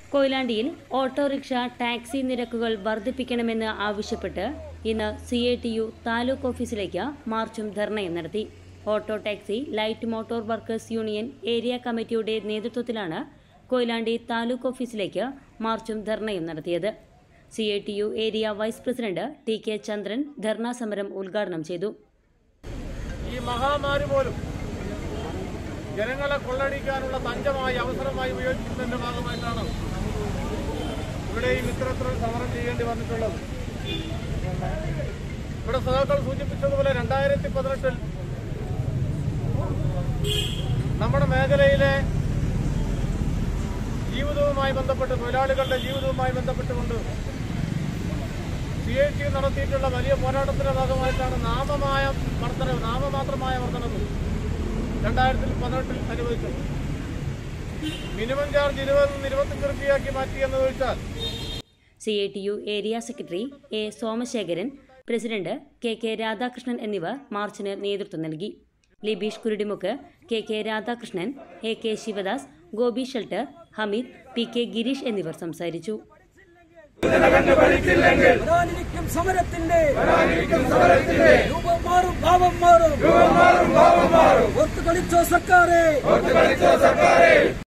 കൊയിലാണ്ടിയിൽ autorickshaw taxi നിരക്കുകൾ വർദ്ധിപ്പിക്കണമെന്ന് ആവശ്യപ്പെട്ട് ഇന്ന് C A T U taluk ഓഫീസിലേക്ക് മാർച്ചും ധർണയും നടത്തി auto taxi light motor workers union area കമ്മിറ്റിയുടെ നേതൃത്വത്തിലാണ് കൊയിലാണ്ടി താലൂക്ക് ഓഫീസിലേക്ക് മാർച്ചും ധർണയും നടത്തിയത് C A T U area vice president T K Chandran dharna സമരം ഉദ്ഘാടനം ചെയ്തു ഈ മഹാമാരി പോലും ജനങ്ങളെ കൊള്ളടിക്കാനുള്ള തഞ്ചമായി അവസരമായി ഉപയോഗിക്കുന്നതിന്റെ ഭാഗമായിട്ടാണ് ഇവിടെയും ഇത്തരത്തിലൊരു സമരം ചെയ്യേണ്ടി വന്നിട്ടുള്ളത് ഇവിടെ സഖാക്കൾ സൂചിപ്പിച്ചതുപോലെ രണ്ടായിരത്തി പതിനെട്ടിൽ നമ്മുടെ മേഖലയിലെ ജീവിതവുമായി ബന്ധപ്പെട്ട് തൊഴിലാളികളുടെ ജീവിതവുമായി ബന്ധപ്പെട്ടുകൊണ്ട് സി ഐ ടി നടത്തിയിട്ടുള്ള വലിയ പോരാട്ടത്തിന്റെ ഭാഗമായിട്ടാണ് നാമമായ വർധനവ് നാമമാത്രമായ വർധനവ് രണ്ടായിരത്തി പതിനെട്ടിൽ അനുവദിച്ചത് മിനിമം ചാർജ് ഇരുപതിൽ നിന്ന് ഇരുപത്തഞ്ച് റുപ്യയാക്കി മാറ്റി എന്ന് ചോദിച്ചാൽ C A T U area secretary A Somasekharan president K K Radhakrishnan എന്നിവർ മാർച്ചിന് നേതൃത്വം നൽകി Libeesh Kurudimukku K K Radhakrishnan A K Sivadas Gopi shelter Hameed P K Gireesh എന്നിവർ സംസാരിച്ചു വരാനിരിക്കും സമരത്തിന്റെ രൂപം മാറും ഭാവം മാറും ഓർത്തു കളിച്ചോ സർക്കാരെ